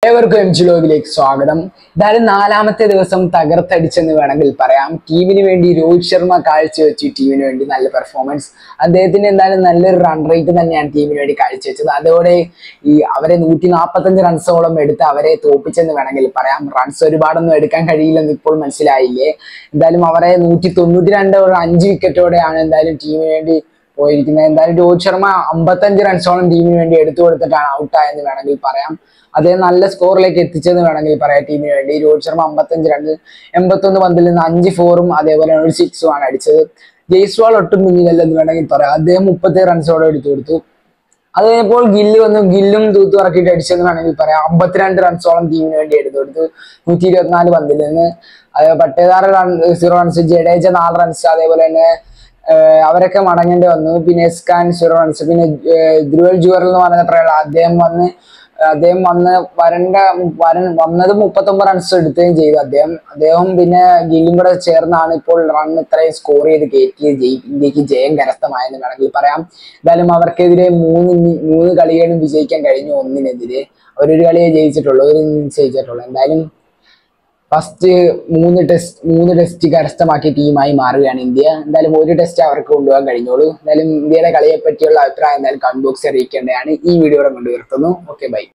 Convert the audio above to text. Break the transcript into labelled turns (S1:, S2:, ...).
S1: ഏവർക്കും M G ലോകിലേക്ക് സ്വാഗതം എന്തായാലും നാലാമത്തെ ദിവസം തകർത്തടിച്ചെന്ന് വേണമെങ്കിൽ പറയാം ടീമിന് വേണ്ടി രോഹിത് ശർമ്മ കാഴ്ചവെച്ചു ടീമിന് വേണ്ടി നല്ല പെർഫോമൻസ് അദ്ദേഹത്തിന് എന്തായാലും നല്ലൊരു റൺ റേറ്റ് തന്നെയാണ് ടീമിന് വേണ്ടി കാഴ്ചവെച്ചത് അതോടെ ഈ അവരെ നൂറ്റി നാൽപ്പത്തഞ്ച് റൺസോളം എടുത്ത് അവരെ തോപ്പിച്ചെന്ന് വേണമെങ്കിൽ പറയാം റൺസ് ഒരുപാടൊന്നും എടുക്കാൻ കഴിയില്ലെന്ന് ഇപ്പോൾ മനസ്സിലായില്ലേ എന്തായാലും അവരെ നൂറ്റി തൊണ്ണൂറ്റി രണ്ട് ഒരു അഞ്ച് വിക്കറ്റോടെയാണ് എന്തായാലും ടീമിന് വേണ്ടി പോയിരിക്കുന്നത് എന്തായാലും രോഹിത് ശർമ്മ അമ്പത്തഞ്ച് റൺസോളം ടീമിന് വേണ്ടി എടുത്തു കൊടുത്തിട്ടാണ് ഔട്ടായെന്ന് വേണമെങ്കിൽ പറയാം അദ്ദേഹം നല്ല സ്കോറിലേക്ക് എത്തിച്ചെന്ന് വേണമെങ്കിൽ പറയാം ടീമിന് വേണ്ടി രോഹിത് ശർമ്മ അമ്പത്തഞ്ച് റൺസ് എൺപത്തൊന്ന് പന്തിൽ നിന്ന് അഞ്ച് ഫോറും അതേപോലെ ഒരു സിക്സും ആണ് അടിച്ചത് ജയ്സ്വാൾ ഒട്ടും പിന്നിലല്ലെന്ന് വേണമെങ്കിൽ പറയാം അദ്ദേഹം മുപ്പത്തി റൺസോടെ എടുത്തു കൊടുത്തു അത് കഴിഞ്ഞപ്പോൾ ഗില്ല് വന്നു ഗില്ലും തൂത്തു ഇറക്കിയിട്ട് അടിച്ചെന്ന് വേണമെങ്കിൽ പറയാം അമ്പത്തിരണ്ട് റൺസോളം ടീമിന് വേണ്ടി എടുത്തു കൊടുത്തു നൂറ്റി ഇരുപത്തിനാല് പന്തിൽ നിന്ന് അത് Patidar run zero runs Jadeja നാല് റൺസ് അതേപോലെ തന്നെ ഏഹ് അവരൊക്കെ മടങ്ങേണ്ടി വന്നു പിന്നെ എസ്കാൻ സീറോ റൺസ് പിന്നെ ഏഹ് ധ്രുവൽ ജുവറൽ എന്ന് പറയുന്ന പ്ലെയർ അദ്ദേഹം വന്ന് അദ്ദേഹം വന്ന് വരണ്ട വര വന്നത് മുപ്പത്തൊമ്പത് റൺസ് എടുക്കുകയും ചെയ്തു അദ്ദേഹം അദ്ദേഹം പിന്നെ ഗില്ലും കൂടെ ചേർന്നാണ് ഇപ്പോൾ റൺ ഇത്രയും സ്കോർ ചെയ്ത് കയറ്റി ജയി ഇന്ത്യക്ക് ജയം കരസ്ഥമായെന്ന് വേണമെങ്കിൽ പറയാം എന്തായാലും അവർക്കെതിരെ മൂന്ന് ഇനി- മൂന്ന് കളികളും വിജയിക്കാൻ കഴിഞ്ഞു ഒന്നിനെതിരെ അവരൊരു കളിയെ ജയിച്ചിട്ടുള്ളൂ ഒരു ഇന്നിങ്സ് ജയിച്ചിട്ടുള്ളൂ എന്തായാലും ഫസ്റ്റ് മൂന്ന് ടെസ്റ്റ് മൂന്ന് ടെസ്റ്റ് കരസ്ഥമാക്കിയ ടീമായി മാറുകയാണ് ഇന്ത്യ എന്തായാലും ഒരു ടെസ്റ്റ് അവർക്ക് കൊണ്ടുപോകാൻ കഴിഞ്ഞോളൂ എന്തായാലും ഇന്ത്യയുടെ കളിയെ പറ്റിയുള്ള അഭിപ്രായം എന്തായാലും കമന്റ് ബോക്സിൽ അറിയിക്കേണ്ടതാണ് ഈ വീഡിയോയുടെ കൊണ്ട് നിർത്തുന്നു ഓക്കെ ബൈ